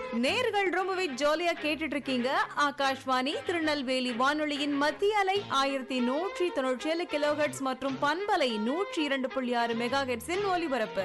நேர்கள் ரொம்பவே ஜாலியா கேட்டுட்டு இருக்கீங்க ஆகாஷ்வாணி திருநெல்வேலி வானொலியின் மத்திய அலை ஆயிரத்தி நூற்றி தொண்ணூற்றி ஏழு கிலோஹெட்ஸ் மற்றும் பண்பலை நூற்றி இரண்டு புள்ளி ஆறு மெகா ஹெட்ஸின் ஒலிபரப்பு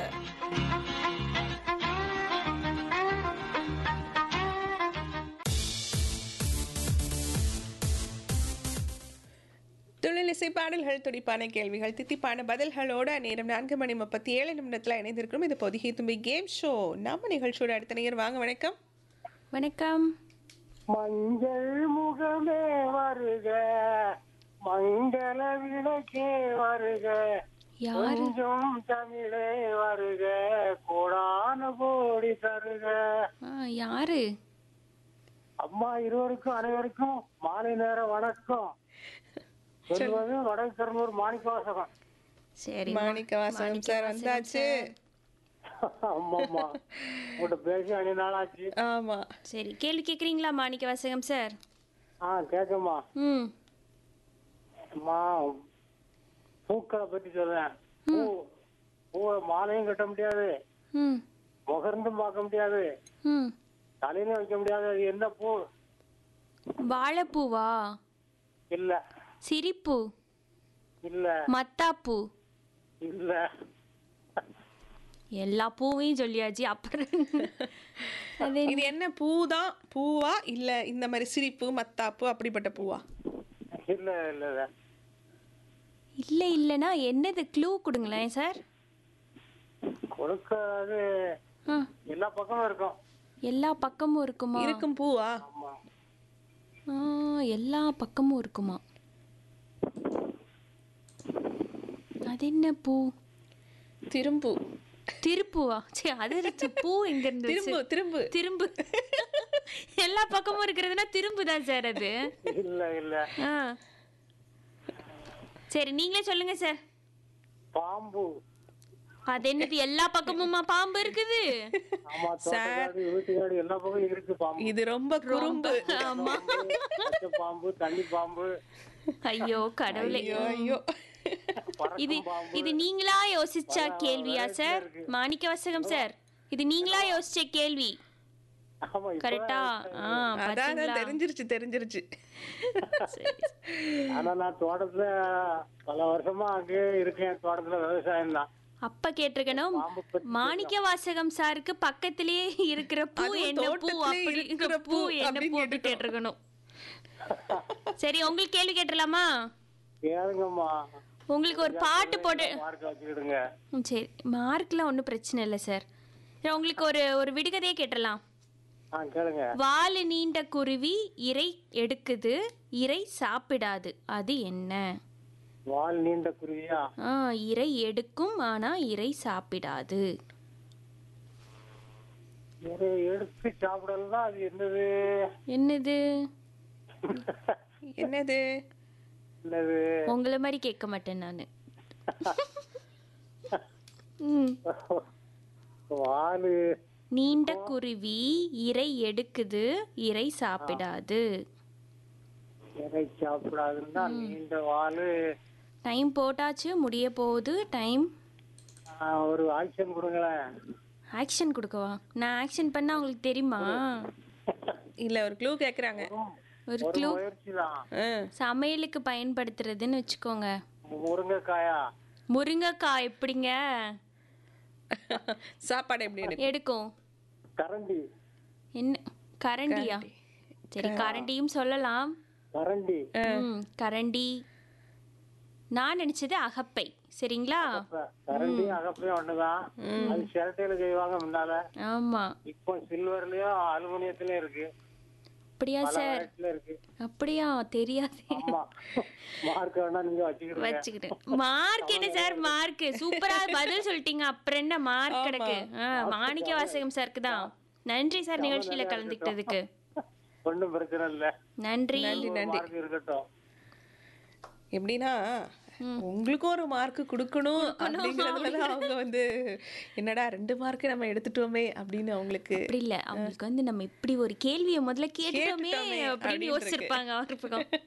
தொழிலிசை பாடல்கள் துடிப்பான கேள்விகள் தித்திப்பான பதில்களோட நேரம் நான்கு மணி முப்பத்தி ஏழு நிமிடத்தில் இணைந்திருக்கிறோம் இது பொதிகை தும்பி கேம் ஷோ நம்ம நிகழ்ச்சியோட அடுத்த நேர் வாங்க வணக்கம் வணக்கம் மஞ்சள் முகமே வருக மங்கள விளக்கே வருக யாரு கொஞ்சம் தமிழே வருக கோடான கோடி தருக ஆ, யாரு அம்மா இருவருக்கும் அனைவருக்கும் மாலை நேர வணக்கம் சொல்வது வடக்கருநூர் மாணிக்கவாசகம் சரி மாணிக்க வாசகம் சார் வந்தாச்சு அம்மாம்மா உங்கள்கிட்ட பேசி அணி நாளாச்சு ஆமா சரி கேள்வி கேட்குறீங்களா மாணிக்க வாசகம் சார் ஆ கேட்கம்மா ம் அம்மா பூக்களை பத்தி சொல்றேன் பூ பூவை மாலையும் கட்ட முடியாது ம் முகர்ந்தும் பார்க்க முடியாது ம் தலையிலும் வைக்க முடியாது அது என்ன பூ வாழைப்பூவா இல்ல சிரிப்பூ இல்ல மத்தாப்பூ இல்ல எல்லா பூவையும் சொல்லியாச்சு அப்புறம் அது இது என்ன பூ தான் பூவா இல்ல இந்த மாதிரி சிரிப்பு மத்தாப்பு அப்படிப்பட்ட பூவா இல்ல இல்ல இல்ல. இல்லை இல்லைன்னா என்னது க்ளூ கொடுங்களேன் சார் கொடுக்காது ஆ எல்லா பக்கமும் இருக்கும் எல்லா பக்கமும் இருக்குமா இருக்கும் பூவா ஆமா ஆ, எல்லா பக்கமும் இருக்குமா அது என்ன பூ திரும்பு திருப்புவா சரி அது இருக்கு. பூ எங்க இருந்து திரும்பு திரும்பு திரும்பு எல்லா பக்கமும் இருக்கிறதுனா திரும்பு தான் சார் அது இல்ல இல்ல ஆ சரி நீங்களே சொல்லுங்க சார் பாம்பு அது என்னது எல்லா பக்கமுமா பாம்பு இருக்குது ஆமா தோட்டக்காடு வீட்டுக்காடு எல்லா பக்கமும் இருக்கு பாம்பு இது ரொம்ப குறும்பு ஆமா பச்சை பாம்பு தண்ணி பாம்பு ஐயோ கடவுளே ஐயோ ஐயோ இது பறக்கும் பாம்பு இது நீங்களா யோசிச்ச கேள்வியா சார் மாணிக்க வாசகம் சார் இது நீங்களா யோசிச்ச கேள்வி ஆமா இப்ப கரெக்டா ஆ அதான் பாத்தீங்களா தெரிஞ்சிருச்சு தெரிஞ்சிருச்சு சரி. ஆனா நான் தோட்டத்துல பல வருஷமா அங்கேயே இருக்கேன் தோட்டத்துல விவசாயம் தான் அப்ப கேட்டிருக்கணும் பாம்பு பத்தி மாணிக்க வாசகம் சாருக்கு பக்கத்திலேயே இருக்கிற பூ அதுவும் என்ன பூ தோட்டத்திலே அப்படி இருக்கிற பூ பூ என்ன அப்படின்னு பூ அப்படி கேட்டிருக்கணும் சரி உங்களுக்கு கேள்வி கேட்டுலாமா கேளுங்கம்மா உங்களுக்கு ஒரு பாட்டு போட்டு மார்க் வச்சுக்கிடுங்க ம், சரி மார்க்லாம் ஒன்றும் பிரச்சனை இல்லை சார் சரி உங்களுக்கு ஒரு ஒரு விடுகதையே கேட்டுடலாம் ஆ கேளுங்க வாலு நீண்ட குருவி இறை எடுக்குது இறை சாப்பிடாது அது என்ன வால் நீண்ட குருவியா ஆ இறை எடுக்கும் ஆனா இறை சாப்பிடாது ஒரு எடுத்து சாப்பிடலாம் அது என்னது என்னது என்னது என்னது உங்களை மாதிரி கேட்க மாட்டேன் நான் ம் வாலு நீண்ட குருவி இறை எடுக்குது இறை சாப்பிடாது இறை சாப்பிடாதுன்னா நீண்ட வாலு டைம் போட்டாச்சு முடிய போகுது டைம் ஆ, ஒரு ஆக்ஷன் கொடுங்களேன் ஆக்ஷன் கொடுக்கவா நான் ஆக்ஷன் பண்ணா உங்களுக்கு தெரியுமா இல்ல ஒரு க்ளூ கேக்குறாங்க ஒரு ஒரு க்ளூ முயற்சி தான் ஆ. சமையலுக்கு பயன்படுத்துறதுன்னு வச்சுக்கோங்க முருங்கைக்காயா முருங்கைக்காய் எப்படிங்க சாப்பாடு எப்படி எடுக்கும் எடுக்கும் கரண்டி என்ன கரண்டியா சரி கரண்டியும் சொல்லலாம் கரண்டி ம், கரண்டி நான் நினைச்சது அகப்பை சரிங்களா கரண்டி அகப்பையும் ஒண்ணுதான் அது சிரட்டையில செய்வாங்க முன்னால ஆமா இப்போ சில்வர்லயும் அலுமினியத்திலயும் இருக்கு அப்படியா பல சார் வெரைட்டில இருக்கு அப்படியா தெரியாது ஆமா மார்க் வேணா நீங்க வச்சுக்கிடுங்க வச்சுக்கிட்டேன் மார்க் என்ன சார் மார்க் சூப்பரா பதில் சொல்லிட்டீங்க அப்புறம் என்ன மார்க் கிடக்கு ஆ, மாணிக்க வாசகம் சாருக்கு தான் நன்றி சார் நிகழ்ச்சியில கலந்துக்கிட்டதுக்கு ஒண்ணும் பிரச்சனை இல்ல நன்றி மார்க் இருக்கட்டும் எப்படின்னா உங்களுக்கும் ஒரு மார்க் கொடுக்கணும் அப்படிங்கறதுல அவங்க வந்து என்னடா ரெண்டு மார்க் நம்ம எடுத்துட்டோமே அப்படின்னு அவங்களுக்கு அப்படி இல்ல அவங்களுக்கு வந்து நம்ம இப்படி ஒரு கேள்வியை முதல்ல கேட்டுட்டோமே கேட்டுட்டோமே அப்படின்னு அப்படின்னு இருக்கு. யோசிச்சிருப்பாங்க ஒரு பக்கம்